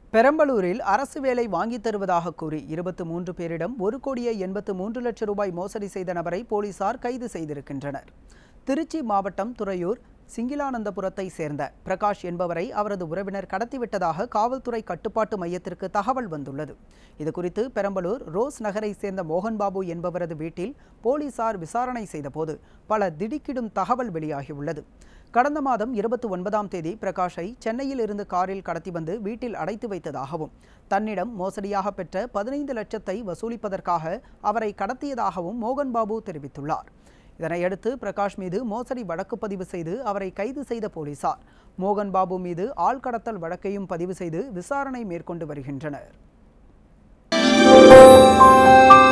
பெரம்பலூரில் அரசு வேலை வாங்கித் தருவதாக கூறி இருபத்து மூன்று பேரிடம் ஒரு கோடியே எண்பத்து மூன்று லட்சம் ரூபாய் மோசடி செய்த நபரை போலீசார் கைது செய்திருக்கின்றனர் திருச்சி மாவட்டம் துறையூர் சிங்கிலானந்தபுரத்தை சேர்ந்த பிரகாஷ் என்பவரை அவரது உறவினர் கடத்திவிட்டதாக காவல்துறை கட்டுப்பாட்டு மையத்திற்கு தகவல் வந்துள்ளது இதுகுறித்து பெரம்பலூர் ரோஸ் நகரை சேர்ந்த மோகன்பாபு என்பவரது வீட்டில் போலீசார் விசாரணை செய்தபோது பல திடுக்கிடும் தகவல் வெளியாகியுள்ளது கடந்த மாதம் இருபத்தி ஒன்பதாம் தேதி பிரகாஷை சென்னையில் இருந்து காரில் கடத்தி வந்து வீட்டில் அடைத்து வைத்ததாகவும் தன்னிடம் மோசடியாக பெற்ற பதினைந்து லட்சத்தை வசூலிப்பதற்காக அவரை கடத்தியதாகவும் மோகன்பாபு தெரிவித்துள்ளார் இதனையடுத்து பிரகாஷ் மீது மோசடி வழக்கு பதிவு செய்து அவரை கைது செய்த போலீசார் மோகன் பாபு மீது ஆள்கடத்தல் வழக்கையும் பதிவு செய்து விசாரணை மேற்கொண்டு வருகின்றனர்